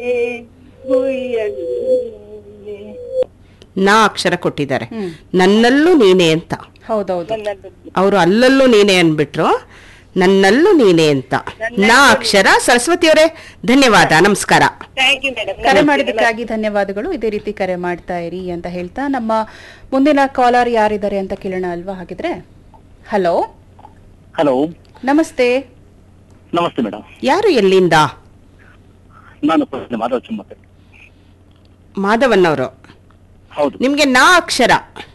ಹುಯ್ಯಲ್ಲೇ ನಾ ಅಕ್ಷರ ಕೊಟ್ಟಿದ್ದಾರೆ ನನ್ನಲ್ಲೂ ನೀನೆ ಅಂತ ಹೌದೌದು ನನ್ನದು ಅವರು ಅಲ್ಲಲ್ಲೂ ನೀನೆ ಅನ್ಬಿಟ್ರು ನನ್ನಲ್ಲೂ ನೀನೆ ಅಂತ ನಾ ಅಕ್ಷರ ಸರಸ್ವತಿ ಅವರೇ ಧನ್ಯವಾದ ನಮಸ್ಕಾರ ಥ್ಯಾಂಕ್ ಯು ಮೇಡಮ್ ಕರೆ ಮಾಡಿದ್ದಕ್ಕಾಗಿ ಧನ್ಯವಾದಗಳು ಇದೇ ರೀತಿ ಕರೆ ಮಾಡ್ತಾ ಇರಿ ಅಂತ ಹೇಳ್ತಾ ನಮ್ಮ ಮುಂದಿನ ಕಾಲರ್ ಯಾರಿದ್ದಾರೆ ಅಂತ ಕೇಳೋಣ ಅಲ್ವಾ ಹಾಗಿದ್ರೆ ಹಲೋ ಹಲೋ ನಮಸ್ತೆ ನಮಸ್ತೆ ಮೇಡಮ್ ಯಾರು ಎಲ್ಲಿಂದ ನಾನು ಪ್ರಶ್ನೆ ಮಾಧವ ಚುಮ್ಮತ್ತೆ ಮಾಧವನ್ ಅವರು ಹೌದು ನಿಮ್ಗೆ ನಾ ಅಕ್ಷರ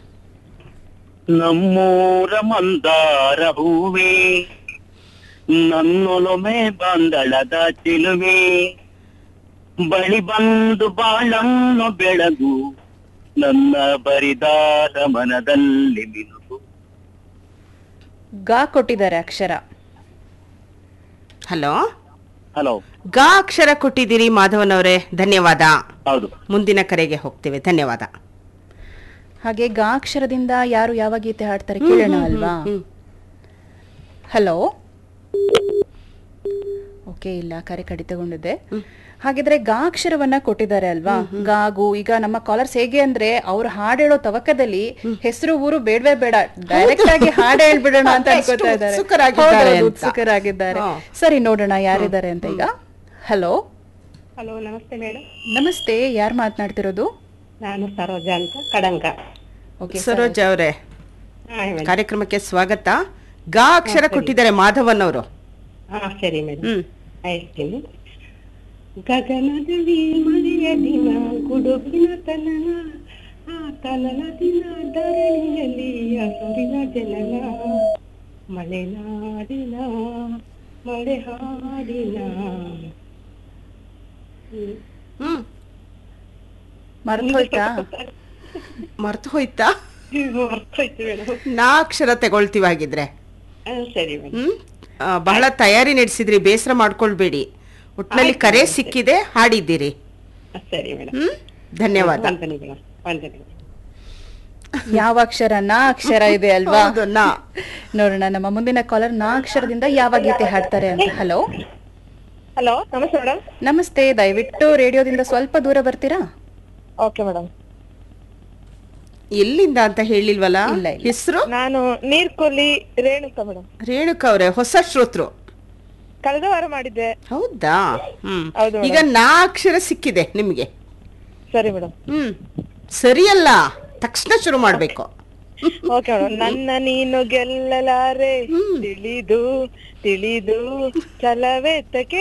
ನಮ್ಮೂರ ಮಂದಾರ ಹೂವೇ ನನ್ನೊಲೊಮೆ ಬಂದಳದ ಚಿಲುವೆ ಬಳಿ ಬಂದು ಬಾಳನ್ನು ಬೆಳಗು ನನ್ನ ಬರಿದಾದ ಮನದಲ್ಲಿ ಮಿನುಗು ಗಾ ಕೊಟ್ಟಿದ್ದಾರೆ ಅಕ್ಷರ ಹಲೋ ಹಲೋ ಗಾ ಅಕ್ಷರ ಕೊಟ್ಟಿದ್ದೀರಿ ಮಾಧವನ್ ಅವರೇ ಧನ್ಯವಾದ ಹೌದು ಮುಂದಿನ ಕರೆಗೆ ಹೋಗ್ತೇವೆ ಧನ್ಯವಾದ ಹಾಗೆ ಗಾ ಅಕ್ಷರದಿಂದ ಯಾರು ಯಾವ ಗೀತೆ ಹಾಡ್ತಾರೆ ಕೇಳೋಣ ಅಲ್ವಾ ಹ್ಮ್. ಹಲೋ ಓಕೆ ಇಲ್ಲ ಕರೆ ಕಡಿತಗೊಂಡಿದೆ ಹಾಗಿದ್ರೆ ಗಾ ಅಕ್ಷರವನ್ನ ಕೊಟ್ಟಿದ್ದಾರೆ ಅಲ್ವಾ ಗಾಗು ಈಗ ನಮ್ಮ ಕಾಲರ್ಸ್ ಹೇಗೆ ಅಂದ್ರೆ ಅವ್ರು ಹಾಡ್ ಹೇಳೋ ತವಕದಲ್ಲಿ ಹೆಸರು ಊರು ಬೇಡವೇ ಬೇಡ ಡೈರೆಕ್ಟ್ ಆಗಿ ಹಾಡ್ ಹೇಳ್ಬಿಡೋಣ ಅಂತ ಎಷ್ಟು ಅನ್ಕೋತಾ ಇದ್ದಾರೆ ಉತ್ಸುಕರಾಗಿದ್ದಾರೆ ಹೌದೌದು, ಅಂತ. ಉತ್ಸುಕರಾಗಿದ್ದಾರೆ ಹಾ. ಸರಿ ನೋಡೋಣ ಯಾರಿದ್ದಾರೆ ಅಂತ ಈಗ ಹಲೋ ಹಲೋ ನಮಸ್ತೆ ಮೇಡಮ್ ನಮಸ್ತೆ ಯಾರು ಮಾತನಾಡ್ತಿರೋದು ನಾನು ಸರೋಜಾ ಅಂತ ಕಡಂಕ ಓಕೆ ಸರೋಜ ಅವರೇ ಹಾಯ್ ಮೇಡಮ್ ಕಾರ್ಯಕ್ರಮಕ್ಕೆ ಸ್ವಾಗತ ಗಾ ಅಕ್ಷರ ಕೊಟ್ಟಿದ್ದಾರೆ ಮಾಧವನ್ ಅವರು ಹಾ ಸರಿ ಮೇಡಮ್ ಹ್ಮ್ ಹೇಳ್ತೀನಿ ಗಗನದಲ್ಲಿ ಮಳೆಯ ದಿನ ಗುಡುಗಿನ ತನನ ಆ ತನನ ದಿನ ಧರಣಿಯಲ್ಲಿ ಹಸುರಿನ ಜನನ ಮಲೆನಾಡಿನ ಮಳೆ ಹಾಡಿನ ಹ್ಮ್ ಮರ್ತು ಹೋಯ್ತಾ ಮರ್ತು ಹೋಯ್ತಾ ಮರ್ತೋಯ್ತು ಮೇಡಮ್ ನಾ ಅಕ್ಷರ ತಗೊಳ್ತೀವಿ ಹಾಗಿದ್ರೆ ಸರಿ ಮೇಡಮ್ ಹ್ಮ್ ಆ, ಬಹಳ ತಯಾರಿ ನಡೆಸಿದ್ರಿ ಬೇಸರ ಮಾಡ್ಕೊಳ್ಬೇಡಿ ಒಟ್ನಲ್ಲಿ ಕರೆ ಸಿಕ್ಕಿದೆ ಹಾಡಿದ್ದೀರಿ ಸರಿ ಮೇಡಮ್ ಹ್ಮ್ ಧನ್ಯವಾದ ವಂದನೆ ಮೇಡಮ್ ವಂದನೆ ಯಾವ ಅಕ್ಷರ ನಾ ಅಕ್ಷರ ಇದೆ ಅಲ್ವಾ ಹೌದು, ನಾ. ನೋಡೋಣ ನಮ್ಮ ಮುಂದಿನ ಕಾಲರ್ ನಾ ಅಕ್ಷರದಿಂದ ಯಾವ ಗೀತೆ ಹಾಡ್ತಾರೆ ಅಂತ ಹಲೋ ಹಲೋ ನಮಸ್ತೆ ಮೇಡಮ್ ನಮಸ್ತೆ ದಯವಿಟ್ಟು ರೇಡಿಯೋದಿಂದ ಸ್ವಲ್ಪ ದೂರ ಬರ್ತೀರಾ ಓಕೆ ಮೇಡಮ್ ಎಲ್ಲಿಂದ ಅಂತ ಹೇಳಿಲ್ವಲ್ಲ ಇಲ್ಲ, ಇಲ್ಲ. ಹೆಸರು ನಾನು ನೀರ್ಕೊಲ್ಲಿ ರೇಣುಕಾ ಮೇಡಮ್ ರೇಣುಕಾ ಅವರೇ ಹೊಸ ಶ್ರೋತೃ ಕಳೆದ ವಾರ ಮಾಡಿದ್ದೆ ಹೌದಾ ಹ್ಮ್ ಹೌದು ಈಗ ನಾ ಅಕ್ಷರ ಸಿಕ್ಕಿದೆ ನಿಮ್ಗೆ ಸರಿ ಮೇಡಮ್ ಹ್ಮ್ ಸರಿಯಲ್ಲ ತಕ್ಷಣ ಶುರು ಮಾಡ್ಬೇಕು ಓಕೆ ಮೇಡಮ್ ನನ್ನ ನೀನು ಗೆಲ್ಲಲಾರೆ ತಿಳಿದು ತಿಳಿದು ಚಲವೆತ್ತಕೆ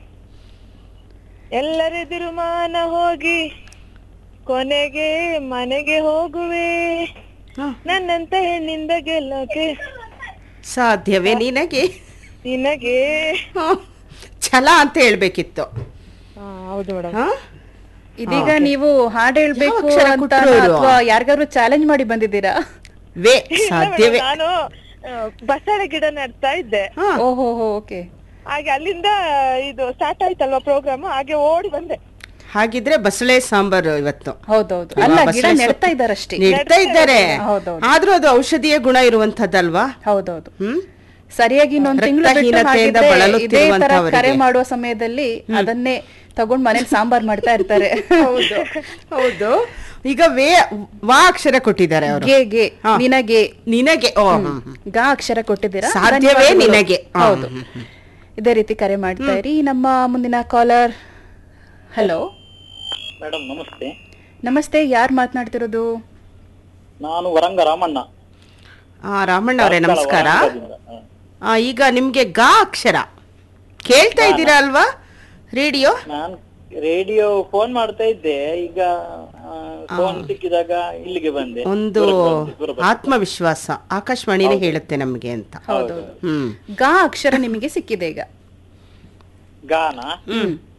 ಎಲ್ಲರೆದುರು ಮಾನ ಹೋಗಿ ಕೊನೆಗೆ ಮನೆಗೆ ಹೋಗುವೆ ಹ, ನನ್ನಂತ ಹೆಣ್ಣಿಂದ ಗೆಲ್ಲೋಕೆ ಸಾಧ್ಯವೇ ನಿನಗೆ ನಿನಗೆ ಹ, ಛಲ ಅಂತ ಹೇಳ್ಬೇಕಿತ್ತು ಹಾ, ಹೌದು ಮೇಡಮ್ ಹ? ಇದೀಗ ನೀವು ಹಾಡು ಹೇಳ್ಬೇಕು ಯಾವ ಅಕ್ಷರ ಅಂತ ಕೊಟ್ರು ಇವ್ರು? ಅಥವಾ ಯಾರಿಗಾದ್ರು ಚಾಲೆಂಜ್ ಮಾಡಿ ಬಂದಿದ್ದೀರಾ ವೇ ಇಲ್ಲ ಸಾಧ್ಯವೇ madam, ನಾನು ಆ, ಬಸಳೆ ಗಿಡ ನೆಡ್ತಾ ಇದ್ದೆ ಹ, ಓಹೋ ಓಕೆ ಹಾಗೆ ಅಲ್ಲಿಂದ ಇದು ಸ್ಟಾರ್ಟ್ ಆಯ್ತಲ್ವಾ ಪ್ರೋಗ್ರಾಮ್ ಹಾಗೆ ಓಡಿ ಬಂದೆ ಹಾಗಿದ್ರೆ ಬಸಳೆ ಸಾಂಬಾರು ಇವತ್ತು ಹೌದೌದು ಆ, ಅಲ್ಲ ಗಿಡ ಬಸಳೆ ನೆಡ್ತಾ ಸೊಪ್ಪು- ಇದ್ದಾರಷ್ಟೇ ನೆಡ್ತಾ ಇದ್ದಾರೆ ಹೌದೌದು. ಆದ್ರೂ ಅದು ಔಷಧೀಯ ಗುಣ ಇರುವಂತದ್ದಲ್ವಾ ಹೌದು ಹ್ಮ್ ಸರಿಯಾಗಿ ಇನ್ನೊಂದ್ ತಿಂಗಳು ಬಿಟ್ಟು ರಕ್ತಹೀನತೆಯಿಂದ ಹಾಗಿದ್ರೆ ಇದೇ ತರ ಬಳಲುತ್ತಿರುವಂತವರಿಗೆ. ಕರೆ ಮಾಡುವ ಸಮಯದಲ್ಲಿ ಅದನ್ನೇ ತಗೊಂಡ್ ಮನೇಲಿ ಸಾಂಬಾರ್ ಮಾಡ್ತಾ ಇರ್ತಾರೆ ಹೌದು ಹೌದು ಈಗ ವೇ ವಾ ಅಕ್ಷರ ಕೊಟ್ಟಿದ್ದಾರೆ ಅವರು ಗೆ ಗೆ ಹಾ. ನಿನಗೆ ನಿನಗೆ ಓ ಹ್ಮ್, ಹ್ಮ್. ಗಾ ಅಕ್ಷರ ಕೊಟ್ಟಿದ್ದೀರಾ ಸಾಧ್ಯವೇ ಧನ್ಯವಾದಗಳು. ನಿನಗೆ ಹಾ, ಹೌದು ಹ್ಮ್, ಹ್ಮ್. ಇದೇ ರೀತಿ ಕರೆ ಮಾಡ್ತಾ ಇರಿ ನಮ್ಮ ಮುಂದಿನ ಕಾಲರ್ ಹಲೋ ಮೇಡಮ್ ನಮಸ್ತೆ ನಮಸ್ತೆ ಯಾರು ಮಾತನಾಡ್ತಿರೋದು ನಾನು ವರಂಗ ರಾಮಣ್ಣ ಆ ರಾಮಣ್ಣ ಅವರೇ ನಮಸ್ಕಾರ ವರಂಗದಿಂದ. ಹ. ಆ, ಈಗ ನಿಮ್ಗೆ ಗಾ ಅಕ್ಷರ ಕೇಳ್ತಾ ಇದ್ದೀರಾ ಅಲ್ವಾ ರೇಡಿಯೋ ನಾನ್ ರೇಡಿಯೋ ಫೋನ್ ಮಾಡ್ತಾ ಇದ್ದೆ ಈಗ ಫೋನ್ ಸಿಕ್ಕಿದಾಗ ಇಲ್ಲಿಗೆ ಬಂದೆ ಒಂದು ದೂರ ಬಂದೆ, ದೂರ ಬಂದೆ. ಆತ್ಮವಿಶ್ವಾಸ ಆಕಾಶವಾಣಿನೇ ಹೇಳುತ್ತೆ ನಮ್ಗೆ ಅಂತ ಹೌದೌದು ಹ್ಮ್ ಗಾ ಅಕ್ಷರ ನಿಮಗೆ ಸಿಕ್ಕಿದೆ ಈಗ ಗಾನ ಹ್ಮ್